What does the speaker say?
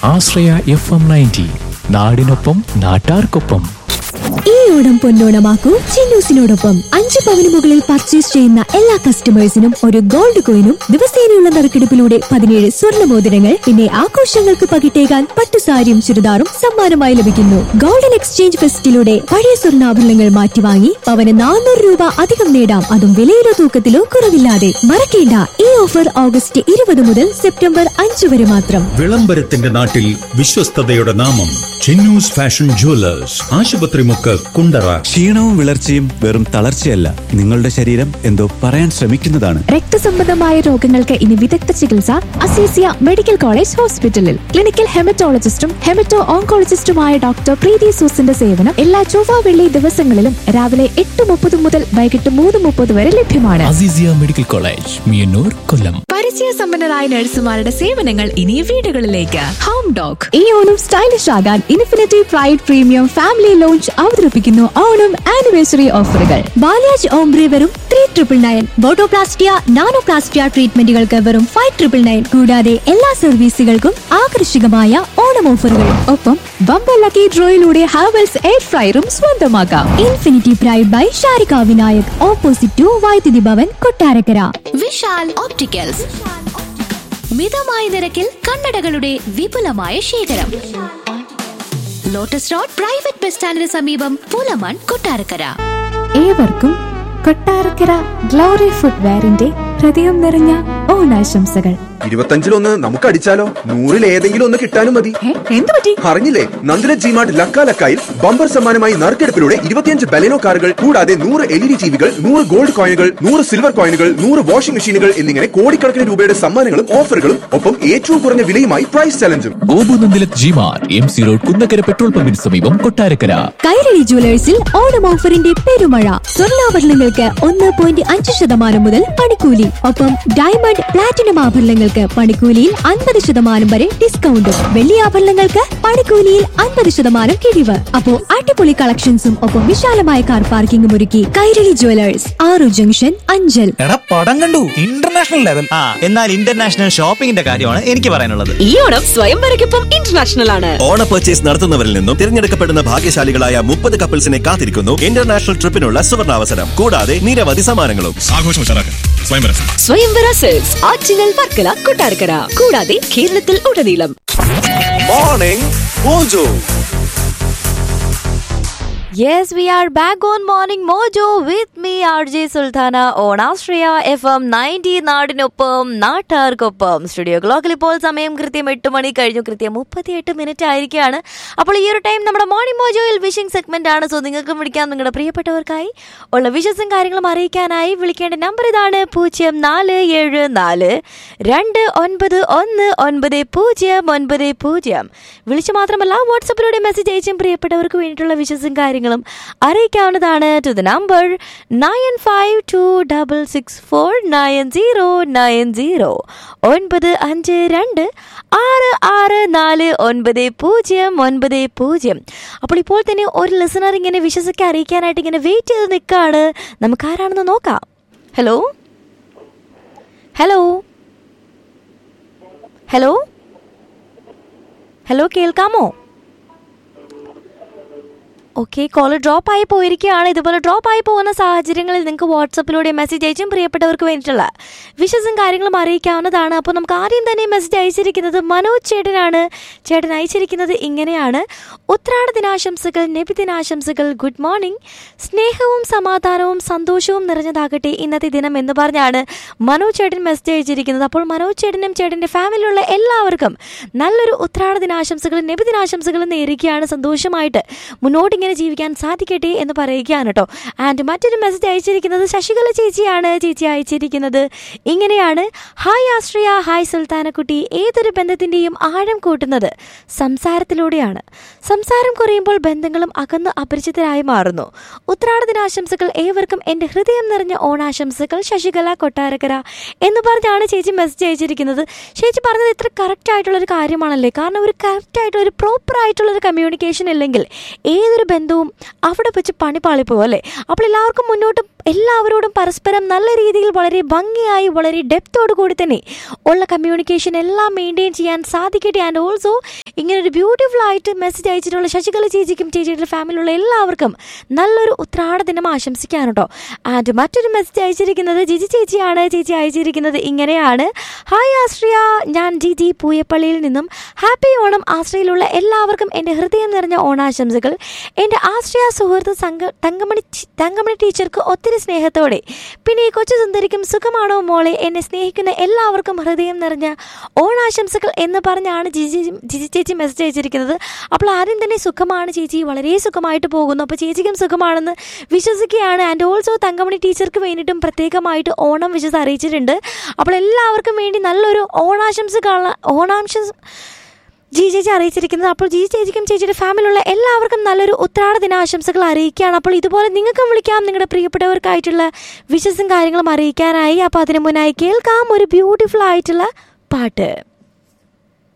ആശ്രയ F M ninety നാടിനൊപ്പം നാട്ടാർക്കൊപ്പം ഈ ഓണം പൊന്നോണമാക്കൂ ചിന്നൂസിനോടൊപ്പം അഞ്ച് പവന് മുകളിൽ പർച്ചേസ് ചെയ്യുന്ന എല്ലാ കസ്റ്റമേഴ്സിനും ഒരു ഗോൾഡ് കോയിനും ദിവസേനയുള്ള നറുക്കെടുപ്പിലൂടെ പതിനേഴ് സ്വർണ്ണ മോതിരങ്ങൾ പിന്നെ ആഘോഷങ്ങൾക്ക് പകിട്ടേകാൻ പട്ടുസാരിയും ചുരിദാറും സമ്മാനമായി ലഭിക്കുന്നു ഗോൾഡൻ എക്സ്ചേഞ്ച് ഫെസ്റ്റിലൂടെ പഴയ സ്വർണ്ണാഭരണങ്ങൾ മാറ്റിവാങ്ങി പവന് നാനൂറ് രൂപ അധികം നേടാം അതും വിലയിലോ തൂക്കത്തിലോ കുറവില്ലാതെ മറക്കേണ്ട ഈ ഓഫർ ഓഗസ്റ്റ് ഇരുപത് മുതൽ സെപ്റ്റംബർ അഞ്ച് വരെ മാത്രം വിളംബരത്തിന്റെ നാട്ടിൽ വിശ്വസ്തതയുടെ നാമം ചിന്നൂസ് ഫാഷൻ ജുവലേഴ്സ് ആശുപത്രിമുക്ക് കുണ്ടറ ക്ഷീണവും വിളർച്ചയും വെറും തളർച്ചയല്ല നിങ്ങളുടെ ശരീരം എന്തോ പറയാൻ ശ്രമിക്കുന്നതാണ് രക്തസംബന്ധമായ രോഗങ്ങൾക്ക് ഇനി വിദഗ്ധ ചികിത്സ അസീസിയ മെഡിക്കൽ കോളേജ് ഹോസ്പിറ്റലിൽ ക്ലിനിക്കൽ ഹെമറ്റോളജിസ്റ്റും ഹെമറ്റോ ഓങ്കോളജിസ്റ്റുമായ ഡോക്ടർ പ്രീതി സൂസിന്റെ സേവനം എല്ലാ ചൊവ്വ വെള്ളി ദിവസങ്ങളിലും രാവിലെ എട്ട് മുപ്പത് മുതൽ വൈകിട്ട് മൂന്ന് മുപ്പത് വരെ ലഭ്യമാണ് അസീസിയ മെഡിക്കൽ കോളേജ് മിയന്നൂർ കൊല്ലം പരിചയസമ്പന്നരായ നഴ്സുമാരുടെ സേവനങ്ങൾ ഇനി വീടുകളിലേക്ക് ഹോം ഡോഗ് ഈ ഓണം സ്റ്റൈലിഷ് ആകാൻ Infinity Pride premium family lounge അവതരിപ്പിക്കുന്നു ഓണം ആനിവേഴ്സറി ഓഫറുകൾ ബാലാജ് ഓംബ്രി വെറും three triple nine botoplastia nanoplastia ട്രീറ്റ്മെന്റുകൾക്ക് വെറും ഫൈവ് ട്രിപ്പിൾ നയൻ കൂടാതെ എല്ലാ സർവീസുകൾക്കും ആകർഷകമായ ഓണം ഓഫറുകൾ ഒപ്പം ബമ്പർ ലക്കി ഡ്രോയിലൂടെ ഹാവൽസ് എയർ ഫ്രയറും സ്വന്തമാക്കാം Infinity Pride by Sharika Vinayak opposite to Vaidyuthi Bhavan Kottarakkara Vishal opticals മിതമായ നിരക്കിൽ കണ്ണടകളുടെ വിപുലമായ ശേഖരം ലോട്ടസ് റോഡ് പ്രൈവറ്റ് ബസ് സ്റ്റാൻഡിന് സമീപം പൂലമാൻ കൊട്ടാരക്കര ഏവർക്കും കൊട്ടാരക്കര ഗ്ലോറി ഫുട്വെയറിന്റെ ഹൃദയം നിറഞ്ഞ ഓണാശംസകൾ ഇരുപത്തഞ്ചിലൊന്ന് നമുക്ക് അടിച്ചാലോ നൂറിൽ ഏതെങ്കിലും ഒന്ന് കിട്ടാനും മതി എന്ത് പറ്റി അറിഞ്ഞില്ലേ നന്ദിന ജിമാർട്ട് ലക്ക ലക്കായിൽ ബമ്പർ സമ്മാനമായി നറുക്കെടുപ്പിലൂടെ ഇരുപത്തിയഞ്ച് ബലെനോ കാറുകൾ കൂടാതെ നൂറ് എൽ ഇ ഡി ടിവികൾ നൂറ് ഗോൾഡ് കോയിനുകൾ നൂറ് സിൽവർ കോയിനുകൾ നൂറ് വാഷിംഗ് മെഷീനുകൾ എന്നിങ്ങനെ കോടിക്കണക്കിന് രൂപയുടെ സമ്മാനങ്ങളും ഓഫറുകളും ഒപ്പം ഏറ്റവും കുറഞ്ഞ വിലയുമായി പ്രൈസ് ചലഞ്ചും ഗോപുനന്ദിലത് ജിമാർ M C road Kunnakkara petrol പമ്പിന് സമീപം കൊട്ടാരക്കര കൈരളി ജുവലേഴ്സിൽ ഓണം ഓഫറിന്റെ പെരുമഴ സ്വർണ്ണാഭരണങ്ങൾക്ക് ഒന്ന് പോയിന്റ് അഞ്ച് ശതമാനം മുതൽ പണിക്കൂലി ഒപ്പം ഡയമണ്ട് പ്ലാറ്റിനം ആഭരണങ്ങൾക്ക് പണിക്കൂലിയിൽ അൻപത് ശതമാനം വരെ ഡിസ്കൗണ്ടും വെള്ളി ആഭരണങ്ങൾക്ക് പണിക്കൂലിയിൽ അൻപത് ശതമാനം കിഴിവ് അപ്പോ അടിപൊളി കളക്ഷൻസും ഒപ്പം വിശാലമായ കാർ പാർക്കിംഗും ഒരുക്കി കൈരളി ജുവലേഴ്സ് ആറു ജംഗ്ഷൻ അഞ്ചൽ എടാ പടം കണ്ടു ഇന്റർനാഷണൽ ലെവൽ ആ എന്നാൽ ഇന്റർനാഷണൽ ഷോപ്പിംഗിന്റെ കാര്യമാണ് എനിക്ക് പറയാനുള്ളത് ഈ ഓണം സ്വയംവരയ്ക്കൊപ്പം ഇന്റർനാഷണൽ ആണ് ഓണ പർച്ചേസ് നടത്തുന്നവരിൽ നിന്നും തിരഞ്ഞെടുക്കപ്പെടുന്ന ഭാഗ്യശാലികളായ മുപ്പത് കപ്പിൾസിനെ കാത്തിരിക്കുന്നു ഇന്റർനാഷണൽ ട്രിപ്പിനുള്ള സുവർണാവസരം കൂടാതെ നിരവധി സമ്മാനങ്ങളും ആഘോഷം സ്വയംവര സെൽസ് ആറ്റിങ്ങൽ വർക്കല കൊട്ടാരക്കര കൂടാതെ കേരളത്തിൽ ഉടനീളം morning mojo Yes, we are back on Morning Mojo with me, RJ Sultana, on Austria FM 90 നാടിനൊപ്പം നാട്ടാർക്കൊപ്പം സ്റ്റുഡിയോ ക്ലോക്കിൽ ഇപ്പോൾ സമയം കൃത്യം എട്ട് മണി കഴിഞ്ഞു കൃത്യം മുപ്പത്തിയെട്ട് മിനിറ്റ് ആയിരിക്കുകയാണ് അപ്പോൾ ഈ ഒരു ടൈം നമ്മുടെ മോർണിംഗ് മോജോയിൽ വിഷിംഗ് സെഗ്മെന്റ് ആണ് സോ നിങ്ങൾക്കും വിളിക്കാം നിങ്ങളുടെ പ്രിയപ്പെട്ടവർക്കായി ഉള്ള വിഷസും കാര്യങ്ങളും അറിയിക്കാനായി വിളിക്കേണ്ട നമ്പർ ഇതാണ് പൂജ്യം നാല് ഏഴ് നാല് രണ്ട് ഒൻപത് ഒന്ന് ഒൻപത് പൂജ്യം ഒൻപത് പൂജ്യം വിളിച്ചു മാത്രമല്ല വാട്സപ്പിലൂടെ മെസ്സേജ് അയച്ചും പ്രിയപ്പെട്ടവർക്ക് വേണ്ടിയിട്ടുള്ള വിഷസും കാര്യങ്ങളും അറിയിക്കാവുന്നതാണ് to the number nine five two double six four nine zero nine zero ഒൻപത് അഞ്ച് രണ്ട് ആറ് ആറ് നാല് ഒൻപത് പൂജ്യം ഒൻപത് പൂജ്യം അപ്പോൾ ഇപ്പോൾ തന്നെ ഒരു ലിസണർ ഇങ്ങനെ വിശ്വസിക്കെ അറിയിക്കാനായിട്ട് ഇങ്ങനെ വെയിറ്റ് ചെയ്ത് നിൽക്കുകയാണ് നമുക്ക് ആരാണെന്ന് നോക്കാം ഹലോ ഹലോ ഹലോ ഹലോ കേൾക്കാമോ ഓക്കെ കോൾ ഡ്രോപ്പ് ആയി പോയിരിക്കുകയാണ് ഇതുപോലെ ഡ്രോപ്പ് ആയി പോകുന്ന സാഹചര്യങ്ങളിൽ നിങ്ങൾക്ക് വാട്സപ്പിലൂടെ മെസ്സേജ് അയച്ചും പ്രിയപ്പെട്ടവർക്ക് വേണ്ടിയിട്ടുള്ള വിഷസും കാര്യങ്ങളും അറിയിക്കാവുന്നതാണ് അപ്പോൾ നമുക്ക് ആദ്യം തന്നെ മെസ്സേജ് അയച്ചിരിക്കുന്നത് മനോജ് ചേട്ടനാണ് ചേട്ടൻ അയച്ചിരിക്കുന്നത് ഇങ്ങനെയാണ് ഉത്രാട ദിനാശംസകൾ നബി ദിനാശംസകൾ ഗുഡ് മോർണിംഗ് സ്നേഹവും സമാധാനവും സന്തോഷവും നിറഞ്ഞതാകട്ടെ ഇന്നത്തെ ദിനം എന്ന് പറഞ്ഞാണ് മനോജ് ചേട്ടൻ മെസ്സേജ് അയച്ചിരിക്കുന്നത് അപ്പോൾ മനോജ് ചേട്ടനും ചേട്ടൻ്റെ ഫാമിലിയിലുള്ള എല്ലാവർക്കും നല്ലൊരു ഉത്രാട ദിനാശംസകളും നബി ദിനാശംസകളും നേരുകയാണ് സന്തോഷമായിട്ട് മുന്നോട്ട് ഇങ്ങനെ ജീവിക്കാൻ സാധിക്കട്ടെ എന്ന് പറയുകയാണ് കേട്ടോ ആൻഡ് മറ്റൊരു മെസ്സേജ് അയച്ചിരിക്കുന്നത് ശശികല ചേച്ചിയാണ് ചേച്ചി അയച്ചിരിക്കുന്നത് ഇങ്ങനെയാണ് ഹായ് ആശ്രയ ഹായ് സുൽത്താനക്കുട്ടി ഏതൊരു ബന്ധത്തിൻ്റെയും ആഴം കൂട്ടുന്നത് സംസാരത്തിലൂടെയാണ് സംസാരം കുറയുമ്പോൾ ബന്ധങ്ങളും അകന്ന് അപരിചിതരായി മാറുന്നു ഉത്രാട ദിനാശംസകൾ ഏവർക്കും എൻ്റെ ഹൃദയം നിറഞ്ഞ ഓണാശംസകൾ ശശികല കൊട്ടാരക്കര എന്ന് പറഞ്ഞാണ് ചേച്ചി മെസ്സേജ് അയച്ചിരിക്കുന്നത് ചേച്ചി പറഞ്ഞത് ഇത്ര കറക്റ്റ് ആയിട്ടുള്ളൊരു കാര്യമാണല്ലേ കാരണം ഒരു കറക്റ്റ് ആയിട്ടുള്ള ഒരു പ്രോപ്പർ ആയിട്ടുള്ള ഒരു കമ്മ്യൂണിക്കേഷൻ ഇല്ലെങ്കിൽ ഏതൊരു ബന്ധവും അവിടെ വെച്ച് പണി പാളിപ്പോകും അല്ലേ അപ്പോൾ എല്ലാവർക്കും മുന്നോട്ട് എല്ലാവരോടും പരസ്പരം നല്ല രീതിയിൽ വളരെ ഭംഗിയായി വളരെ ഡെപ്തോടു കൂടി തന്നെ ഉള്ള കമ്മ്യൂണിക്കേഷൻ എല്ലാം മെയിൻറ്റെയിൻ ചെയ്യാൻ സാധിക്കട്ടെ ആൻഡ് ഓൾസോ ഇങ്ങനെ ഒരു ബ്യൂട്ടിഫുൾ ആയിട്ട് മെസ്സേജ് അയച്ചിട്ടുള്ള ശശികല ചേച്ചിക്കും ചേച്ചിയുടെ ഫാമിലിയുള്ള എല്ലാവർക്കും നല്ലൊരു ഉത്രാട ദിനം ആശംസിക്കാണ് കേട്ടോ ആൻഡ് മറ്റൊരു മെസ്സേജ് അയച്ചിരിക്കുന്നത് ജിജി ചേച്ചിയാണ് ചേച്ചി അയച്ചിരിക്കുന്നത് ഇങ്ങനെയാണ് ഹായ് ആശ്രിയ ഞാൻ ജിജി പൂയപ്പള്ളിയിൽ നിന്നും ഹാപ്പി ഓണം ആശ്രയിലുള്ള എല്ലാവർക്കും എൻ്റെ ഹൃദയം നിറഞ്ഞ ഓണാശംസകൾ എൻ്റെ ആശ്രയ സുഹൃത്ത് സംഘ തങ്കമണി ചി- തങ്കമണി ടീച്ചർക്ക് ഒത്തിരി സ്നേഹത്തോടെ പിന്നെ ഈ കൊച്ചു സുന്ദരിക്കും സുഖമാണോ മോളെ എന്നെ സ്നേഹിക്കുന്ന എല്ലാവർക്കും ഹൃദയം നിറഞ്ഞ ഓണാശംസകൾ എന്ന് പറഞ്ഞാണ് ജിജി ജിജി ചേച്ചി മെസ്സേജ് അയച്ചിരിക്കുന്നത് അപ്പോൾ ആദ്യം തന്നെ സുഖമാണ് ചേച്ചി വളരെ സുഖമായിട്ട് പോകുന്നു അപ്പോൾ ചേച്ചിക്കും സുഖമാണെന്ന് വിശ്വസിക്കുകയാണ് ആൻഡ് ഓൾസോ തങ്കമണി ടീച്ചർക്ക് വേണ്ടിയിട്ടും പ്രത്യേകമായിട്ട് ഓണം വിശ്വസ് അറിയിച്ചിട്ടുണ്ട് അപ്പോൾ എല്ലാവർക്കും വേണ്ടി നല്ലൊരു ഓണാശംസകൾ ഓണാംശ ജി ചേച്ചി അറിയിച്ചിരിക്കുന്നത് അപ്പോൾ ജി ചേച്ചിക്കും ചേച്ചിയുടെ ഫാമിലിയുള്ള എല്ലാവർക്കും നല്ലൊരു ഉത്രാട ദിനാശംസകൾ അറിയിക്കുകയാണ് അപ്പോൾ ഇതുപോലെ നിങ്ങൾക്കും വിളിക്കാം നിങ്ങളുടെ പ്രിയപ്പെട്ടവർക്കായിട്ടുള്ള വിശ്വസും കാര്യങ്ങളും അറിയിക്കാനായി അപ്പോൾ അതിനു മുന്നായി കേൾക്കാം ഒരു ബ്യൂട്ടിഫുൾ ആയിട്ടുള്ള പാട്ട്